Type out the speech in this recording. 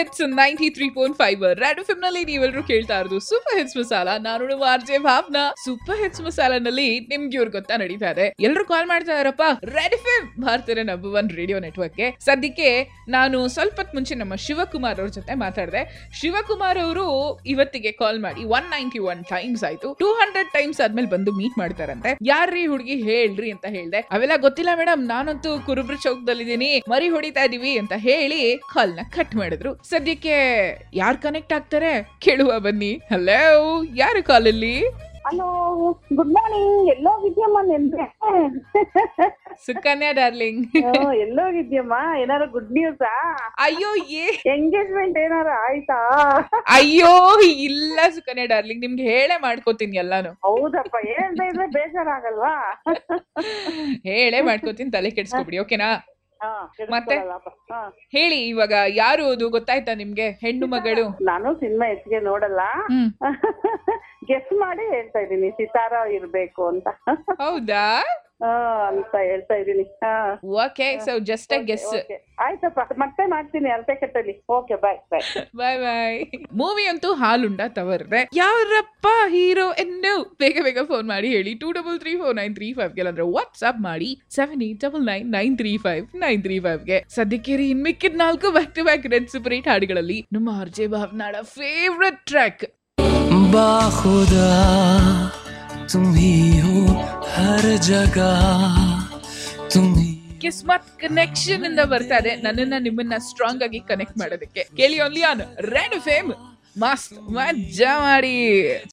Hits ninety three point five red F ನಲ್ಲಿ ನೀವೆಲ್ಲರೂ ಕೇಳ್ತಾ ಇರೋದು ಸೂಪರ್ ಹಿಟ್ಸ್ ಮಸಾಲ ನಾನು ನಿಮ್ಮ R J Bhavana super hits ಮಸಾಲನಲ್ಲಿ ನಿಮ್ಗೆ ಇವ್ರು ಗೊತ್ತಾ ನಡೀತಾ ಇದೆ ಎಲ್ಲರೂ ಕಾಲ್ ಮಾಡ್ತಾ ಇದಾರಪ್ಪ ರೆಡ್ ಎಫ್ ಎಂ ಭಾರತೀಯ ನಂಬರ್ ಒನ್ ರೇಡಿಯೋ ನೆಟ್ವರ್ಕ್ಗೆ ಸದ್ಯಕ್ಕೆ ನಾನು ಸ್ವಲ್ಪ ಹೊತ್ತು ಮುಂಚೆ ನಮ್ಮ ಶಿವಕುಮಾರ್ ಅವ್ರ ಜೊತೆ ಮಾತಾಡಿದೆ ಶಿವಕುಮಾರ್ ಅವರು ಇವತ್ತಿಗೆ ಕಾಲ್ ಮಾಡಿ ಒನ್ ನೈಂಟಿ ಒನ್ ಟೈಮ್ಸ್ ಆಯ್ತು ಟೂ ಹಂಡ್ರೆಡ್ ಟೈಮ್ಸ್ ಆದ್ಮೇಲೆ ಬಂದು ಮೀಟ್ ಮಾಡ್ತಾರಂತೆ ಯಾರ್ರೀ ಹುಡುಗಿ ಹೇಳ್ರಿ ಅಂತ ಹೇಳ್ದೆ ಅವೆಲ್ಲ ಗೊತ್ತಿಲ್ಲ ಮೇಡಮ್ ನಾನಂತೂ ಕುರುಬ್ರ ಚೌಕದಲ್ಲಿದ್ದೀನಿ ಮರಿ ಹೊಡಿತಾ ಇದೀವಿ ಅಂತ ಹೇಳಿ ಕಾಲ್ ನ ಕಟ್ ಮಾಡಿದ್ರು ಸದ್ಯಕ್ಕೆ ಯಾರು ಕನೆಕ್ಟ್ ಆಗ್ತಾರೆ ಕೇಳುವ ಬನ್ನಿ ಹಲೋ ಯಾರು ಕಾಲಲ್ಲಿ ಹಲೋ ಗುಡ್ ಮಾರ್ನಿಂಗ್ ಎಲ್ಲೋಗಿದ್ಯಮ್ಮ ನೆನ್ನೆ ಸುಕನ್ಯಾ ಡಾರ್ಲಿಂಗ್ ಹ್ಮ್, ಎಲ್ಲೋಗಿದ್ಯಮ್ಮ ಏನಾರು ಗುಡ್ ನ್ಯೂಸಾ ಅಯ್ಯೋ ಏ ಎಂಗೇಜ್ಮೆಂಟ್ ಏನಾರು ಆಯ್ತಾ ಅಯ್ಯೋ ಇಲ್ಲ ಸುಕನ್ಯಾ ಡಾರ್ಲಿಂಗ್ ನಿಮ್ಗೆ ಹೇಳೇ ಮಾಡ್ಕೋತೀನಿ ಎಲ್ಲಾನು ಹೌದಪ್ಪ ಹೇಳ್ತಾ ಇದ್ರೆ ಬೇಜಾರಾಗಲ್ವಾ ಹೇಳೇ ಮಾಡ್ಕೋತೀನಿ ತಲೆ ಕೆಡ್ಸ್ಕೊಬಿಡಿ ಓಕೆನಾ ಹಾ, ಮತ್ತೆ? ಕೆಡಿಸ್ಕೊಳಲ್ಲಪ್ಪ. ಹಾ. ಹೇಳಿ ಇವಾಗ ಯಾರು ಅದು ಗೊತ್ತಾಯ್ತಾ ನಿಮ್ಗೆ ಹೆಣ್ಣು ಮಗಳು ನಾನು ಸಿನಿಮಾ ಹೆಚ್ಚಿಗೆ ನೋಡಲ್ಲ ಹ್ಮ್ ಗೆಸ್ ಮಾಡಿ ಹೇಳ್ತಾ ಇದ್ದೀನಿ ಸಿತಾರ ಇರ್ಬೇಕು ಅಂತ ಹೌದಾ ಹಾ ಅಂತ ಹೇಳ್ತಾ ಇದ್ದೀನಿ ಹಾ okay so just uh guess Okay. ಆಯ್ತಪ್ಪ ಮತ್ತೆ ಮಾಡ್ತೀನಿ ಅಳತೆ ಕಟ್ಟಲಿ ಓಕೆ ಬಾಯ್ ಬಾಯ್ ಬಾಯ್ ಬಾಯ್ ಮೂವಿ ಅಂತೂ ಹಾಲುಂಡ ತವರ್ರೆ ಯಾರಪ್ಪ ಹೀರೋ ಎನ್ನು ಬೇಗ ಬೇಗ ಫೋನ್ ಮಾಡಿ ಹೇಳಿ two double three four nine three five ಗೆ ಅಂದ್ರೆ ವಾಟ್ಸ್ಆಪ್ ಮಾಡಿ seven eight double nine nine three five nine three five ಗೆ ಸದ್ಯಕ್ಕೆ ರೀ ಇನ್ ಮಿಕ್ಕಿದ ನಾಲ್ಕು back to back red super hit ಹಾಡುಗಳಲ್ಲಿ ನಮ್ಮ ಅರ್ಜೆ ಭಾವನಾಡ ಫೇವ್ರೆಟ್ ಟ್ರ್ಯಾಕ್ बाखुदा तुम ही हो हर जगह तुम ही ಕಿಸ್ಮತ್ ಕನೆಕ್ಷನ್ ಇಂದ ಬರ್ತಾ ಇದೆ ನನ್ನನ್ನ ನಿಮ್ಮನ್ನ ಸ್ಟ್ರಾಂಗ್ ಆಗಿ ಕನೆಕ್ಟ್ ಮಾಡೋದಕ್ಕೆ ಕೇಳಿ ಓನ್ಲಿ ಆನ್ ರೆಡ್ ಫೇಮ್ ಮಸ್ತ್ ಮಜಾ ಮಾಡಿ